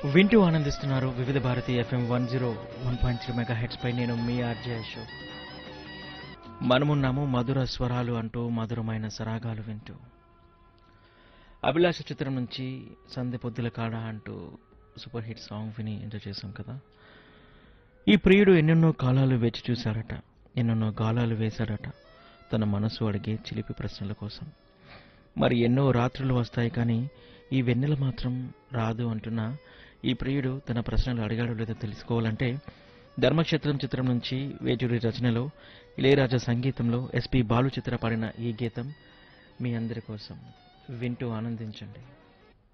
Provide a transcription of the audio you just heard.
వింటూ ఆనందిస్తున్నారు Vividh Bharati FM one zero one point three megahertz పై నేను మీ ఆర్జే అశోక్ మనమున్నాము మధుర స్వరాలు అంటూ మధురమైన సరాగాలు వింటూ అభిలాష చిత్రం నుంచి సంధ్య పొద్దుల కాడ అంటూ సూపర్ హిట్ సాంగ్ విని ఎంజాయ్ చేశాం కదా ఈ ప్రియుడు ఎన్నెన్నో కాలాలు వేచి చూశాడట ఎన్నెన్నో గాలాలు వేశాడట తన మనసు అడిగే చిలిపి ప్రశ్నల కోసం మరి ఎన్నో రాత్రులు వస్తాయి కానీ ఈ వెన్నెల మాత్రం రాదు అంటున్న ఈ ప్రియుడు తన ప్రశ్నలు అడిగాడో లేదో తెలుసుకోవాలంటే ధర్మక్షేత్రం చిత్రం నుంచి వేటూరి రచనలో ఇళయరాజా సంగీతంలో ఎస్పి బాలు చిత్ర పాడిన ఈ గీతం మీ అందరి కోసం వింటూ ఆనందించండి